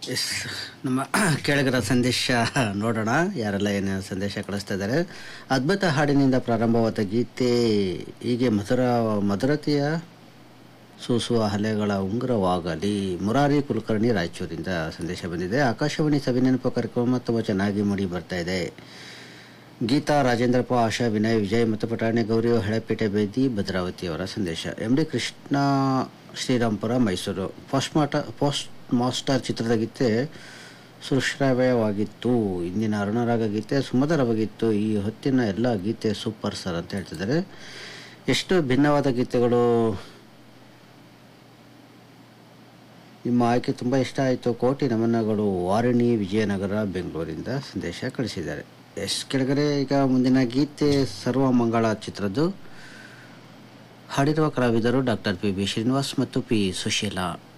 S ನಮ್ಮ ಕೆಳಗರ ಸಂದೇಶ ನೋಡೋಣ ಯಾರೆಲ್ಲ ಏನು ಸಂದೇಶ ಕಳಿಸ್ತಾ ಇದ್ದಾರೆ ಅದ್ಭುತ ಹಾಡಿನಿಂದ ಪ್ರಾರಂಭವಾದ ಗೀತೆ ಹೀಗೆ ಮಧುರ ಮಧುರತೆಯ ಸೂಸುವ ಅಲೆಗಳ ಉಂಗುರವಾಗಲಿ ಮುರಾರಿ ಕುಲಕರ್ಣಿ ರಾಯಚೂರಿಂದ ಸಂದೇಶ ಬಂದಿದೆ ಆಕಾಶವಾಣಿ ಸವಿನೆನಪು ಕಾರ್ಯಕ್ರಮ ತುಂಬ ಚೆನ್ನಾಗಿ ಮೂಡಿ ಬರ್ತಾ ಇದೆ ಗೀತಾ ರಾಜೇಂದ್ರಪ್ಪ ಆಶಾ ವಿನಯ್ ವಿಜಯ್ ಮತ್ತು ಪಟಾಣಿ ಗೌರಿ ಹಳೆಪೇಟೆ ಬೇದಿ ಭದ್ರಾವತಿ ಅವರ ಸಂದೇಶ M D Krishna Shrirampura Mysuru post ಮಾಟ ಪೋಸ್ಟ್ ಮಾಸ್ಟರ್ ಚಿತ್ರದ ಗೀತೆ ಸುಶ್ರಾವ್ಯವಾಗಿತ್ತು ಇಂದಿನ ಅರುಣರಾಗ ಗೀತೆ ಸುಮಧುರವಾಗಿತ್ತು ಈ ಹೊತ್ತಿನ ಎಲ್ಲ ಗೀತೆ ಸೂಪರ್ ಸರ್ ಅಂತ ಹೇಳ್ತಿದ್ದಾರೆ ಎಷ್ಟು ಭಿನ್ನವಾದ ಗೀತೆಗಳು ನಿಮ್ಮ ಆಯ್ಕೆ ತುಂಬ ಇಷ್ಟ ಆಯಿತು ಕೋಟಿ ನಮನಗಳು ವಾರಣಿ ವಿಜಯನಗರ ಬೆಂಗಳೂರಿಂದ ಸಂದೇಶ ಕಳಿಸಿದ್ದಾರೆ ಎಸ್ ಕೆಳಗಡೆ ಈಗ ಮುಂದಿನ ಗೀತೆ ಸರ್ವ ಮಂಗಳ ಚಿತ್ರದ್ದು ಹಾಡಿರುವ ಕಲಾವಿದರು ಡಾಕ್ಟರ್ ಪಿ ಬಿ ಶ್ರೀನಿವಾಸ್ ಮತ್ತು ಪಿ ಸುಶೀಲಾ